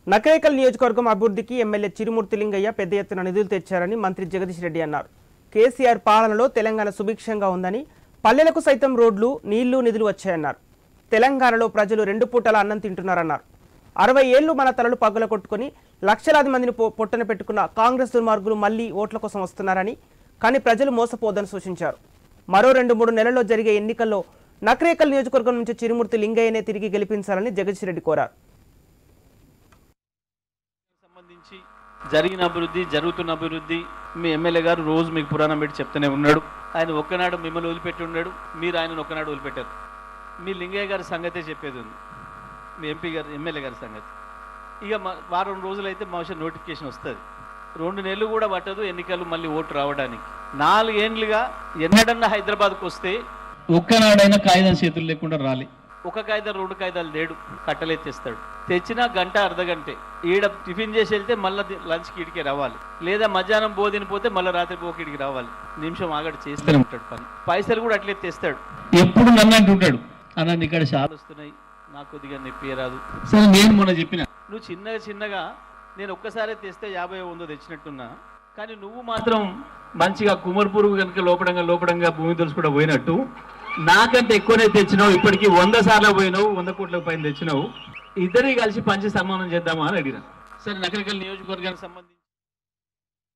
నకరేకల్ నియోజకవర్గం అభివృద్ధికి ఎమ్మెల్యే చిరుమూర్తి లింగయ్య పెద్ద ఎత్తున నిధులు తెచ్చారని మంత్రి జగదీష్ రెడ్డి అన్నారు కేసీఆర్ పాలనలో తెలంగాణ సుభిక్షంగా ఉందని పల్లెలకు సైతం రోడ్లు నీళ్లు నిధులు వచ్చాయన్నారు తెలంగాణలో ప్రజలు రెండు పూటల అన్నం తింటున్నారన్నారు అరవై ఏళ్లు మన తలలు పగ్గుల కొట్టుకొని లక్షలాది మందిని పొ- పొట్టన పెట్టుకున్న కాంగ్రెస్ దుర్మార్గులు మళ్లీ ఓట్ల కోసం వస్తున్నారని కానీ ప్రజలు మోసపోవద్దని సూచించారు మరో రెండు మూడు నెలల్లో జరిగే ఎన్నికల్లో నకరేకల్ నియోజకవర్గం నుంచి చిరుమూర్తి లింగయ్యనే తిరిగి గెలిపించాలని జగదీష్ రెడ్డి కోరారు సంబంధించి జరిగిన అభివృద్ధి జరుగుతున్న అభివృద్ధి మీ ఎమ్మెల్యే గారు రోజు మీకు పురాణం పెట్టి చెప్తూనే ఉన్నాడు ఆయన ఒక్కనాడు మిమ్మల్ని వదిలిపెట్టి ఉన్నాడు మీరు ఆయనను ఒక్కనాడు వదిలిపెట్టారు మీ లింగయ్య గారి సంగతే చెప్పేది ఉంది మీ ఎంపీ గారు ఎమ్మెల్యే గారి సంగతి ఇక మ- వారం రోజులైతే బహుశా నోటిఫికేషన్ వస్తుంది రెండు నెలలు కూడా పట్టదు ఎన్నికలు మళ్ళీ ఓటు రావడానికి నాలుగేండ్లుగా ఎన్నడన్నా హైదరాబాద్కు వస్తే ఒక్కనాడైనా కాగితం చేతులు లేకుండా రాలి ఒక కాగితం రెండు కాగితాలు లేడు కట్టలే తెస్తాడు తెచ్చినా గంట అర్ధ గంటే ఈడ టిఫిన్ చేసి వెళ్తే మళ్ళీ లంచ్కి ఇడికే రావాలి లేదా మధ్యాహ్నం బోధిని పోతే మళ్ళీ రాత్రి పోకి ఇడికి రావాలి నిమిషం ఆగడు చేస్తూనే ఉంటాడు పని పైసలు కూడా అట్లే తెస్తాడు ఎప్పుడు నన్ను అంటుంటాడు అన్న ఇక్కడ చాలా వస్తున్నాయి నాకు కొద్దిగా నొప్పి రాదు సరే నేను మొన్న చెప్పిన నువ్వు చిన్నగా చిన్నగా నేను ఒక్కసారి తెస్తే యాభై వందో తెచ్చినట్టున్నా కానీ నువ్వు మాత్రం మంచిగా కుమర్ పురుగు కనుక లోపడంగా లోపడంగా భూమి తెలుసు కూడా పోయినట్టు నాకంటే ఎక్కువనే తెచ్చినావు ఇప్పటికి వంద సార్లు పోయినావు వంద కోట్ల పైన తెచ్చినావు ఇద్దరి కలిసి పంచి సన్మానం చేద్దామా అని అడిగిన సరే నకరికల్ నియోజకవర్గానికి సంబంధించి